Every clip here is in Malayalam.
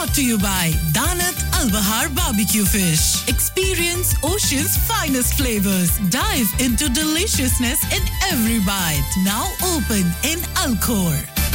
brought to you by Danat Al Bahar Barbecue Fish. Experience Ocean's finest flavors. Dive into deliciousness in every bite. Now open in Alcor.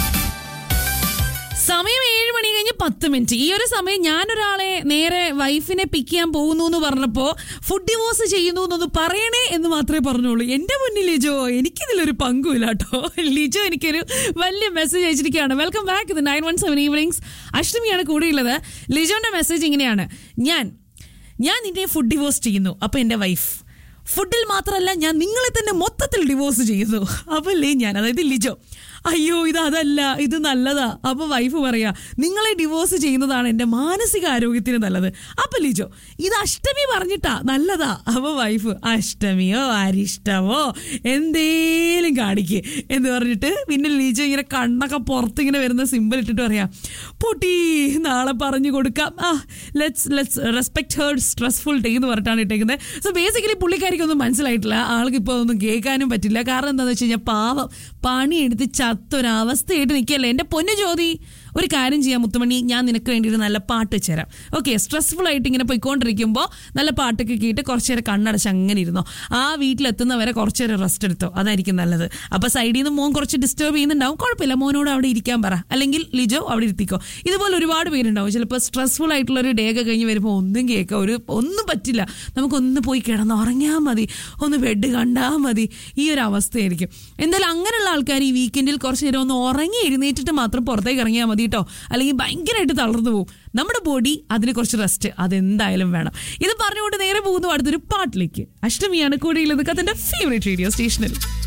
സമയം ഏഴ് മണി കഴിഞ്ഞ് പത്ത് മിനിറ്റ് ഈ ഒരു സമയം ഞാനൊരാളെ നേരെ വൈഫിനെ പിക്ക് ചെയ്യാൻ പോകുന്നു എന്ന് പറഞ്ഞപ്പോ ഫുഡ് ഡിവോഴ്സ് ചെയ്യുന്നു എന്നൊന്ന് പറയണേ എന്ന് മാത്രമേ പറഞ്ഞോളൂ എന്റെ മുന്നിൽ ലിജോ എനിക്കിതിലൊരു പങ്കുമില്ല കേട്ടോ ലിജോ എനിക്കൊരു വലിയ മെസ്സേജ് അയച്ചിരിക്കുകയാണ് വെൽക്കം ബാക്ക് ഇത് നയൻ വൺ സെവൻ ഈവനിങ്സ് അഷ്ടമിയാണ് കൂടെയുള്ളത് ലിജോന്റെ മെസ്സേജ് ഇങ്ങനെയാണ് ഞാൻ ഞാൻ നിന്നെ ഫുഡ് ഡിവോഴ്സ് ചെയ്യുന്നു അപ്പൊ എന്റെ വൈഫ് ഫുഡിൽ മാത്രമല്ല ഞാൻ നിങ്ങളെ തന്നെ മൊത്തത്തിൽ ഡിവോഴ്സ് ചെയ്യുന്നു അപ്പല്ലേ ഞാൻ അതായത് ലിജോ അയ്യോ ഇത് അതല്ല ഇത് നല്ലതാ അപ്പൊ വൈഫ് പറയാ നിങ്ങളെ ഡിവോഴ്സ് ചെയ്യുന്നതാണ് എന്റെ മാനസിക ആരോഗ്യത്തിന് നല്ലത് അപ്പൊ ലിജോ ഇത് അഷ്ടമി പറഞ്ഞിട്ടാ നല്ലതാ അപ്പൊ വൈഫ് അഷ്ടമിയോ അരിഷ്ടമോ എന്തേലും കാണിക്ക് എന്ന് പറഞ്ഞിട്ട് പിന്നെ ലിജോ ഇങ്ങനെ കണ്ണൊക്കെ പുറത്ത് ഇങ്ങനെ വരുന്ന സിമ്പിൾ ഇട്ടിട്ട് പറയാ പൊട്ടി നാളെ പറഞ്ഞു കൊടുക്കാം ആ let's let's respect heard stressful day എന്ന് പറഞ്ഞിട്ടാണ് ഇട്ടേക്കുന്നത് സോ ബേസിക്കലി പുള്ളിക്കാരിക്കൊന്നും മനസ്സിലായിട്ടില്ല ആൾക്ക് ഇപ്പോൾ ഒന്നും കേൾക്കാനും പറ്റില്ല കാരണം എന്താണെന്ന് വെച്ച് കഴിഞ്ഞാൽ പാവം പണിയെടുത്ത് ചത്തൊരവസ്ഥയായിട്ട് നിൽക്കല്ലേ എൻ്റെ പൊന്നു ജ്യോതി ഒരു കാര്യം ചെയ്യാം മുത്തുമണി ഞാൻ നിനക്ക് വേണ്ടി ഒരു നല്ല പാട്ട് വെച്ചുതരാം ഓക്കെ സ്ട്രെസ്ഫുൾ ആയിട്ട് ഇങ്ങനെ പോയിക്കൊണ്ടിരിക്കുമ്പോൾ നല്ല പാട്ടൊക്കെ കേട്ട് കുറച്ച് നേരം കണ്ണടച്ച് അങ്ങനെ ഇരുന്നോ ആ വീട്ടിലെത്തുന്നവരെ കുറച്ച് നേരം റെസ്റ്റ് എടുത്തോ അതായിരിക്കും നല്ലത് അപ്പോൾ സൈഡിൽ നിന്ന് മോൻ കുറച്ച് ഡിസ്റ്റർബ് ചെയ്യുന്നുണ്ടാവും കുഴപ്പമില്ല മോനോട് അവിടെ ഇരിക്കാൻ പറ അല്ലെങ്കിൽ ലിജോ അവിടെ ഇരുത്തിക്കോ ഇതുപോലെ ഒരുപാട് പേരുണ്ടാവും ചിലപ്പോൾ സ്ട്രെസ്ഫുൾ ആയിട്ടുള്ള ഒരു ഡേ ഒക്കെ കഴിഞ്ഞ് വരുമ്പോൾ ഒന്നും കേൾക്കുക ഒരു ഒന്നും പറ്റില്ല നമുക്കൊന്ന് പോയി കിടന്ന് ഉറങ്ങിയാൽ മതി ഒന്ന് ബെഡ് കണ്ടാൽ മതി ഈ ഒരു അവസ്ഥയായിരിക്കും എന്തായാലും അങ്ങനെയുള്ള ആൾക്കാർ ഈ വീക്കെൻഡിൽ കുറച്ച് നേരം ഒന്ന് ഉറങ്ങി എഴുന്നേറ്റിട്ട് മാത്രം പുറത്തേക്ക് ഇറങ്ങിയാൽ മതി കേട്ടോ അല്ലെങ്കിൽ ഭയങ്കരമായിട്ട് തളർന്നു പോകും നമ്മുടെ ബോഡി അതിന് കുറച്ച് റെസ്റ്റ് അതെന്തായാലും വേണം ഇത് പറഞ്ഞുകൊണ്ട് നേരെ പോകുന്നു അടുത്തൊരു പാട്ടിലേക്ക് അഷ്ടമിയാണ് കൂടെയുള്ളത് കഥന്റെ ഫേവറേറ്റ് റേഡിയോ സ്റ്റേഷനിൽ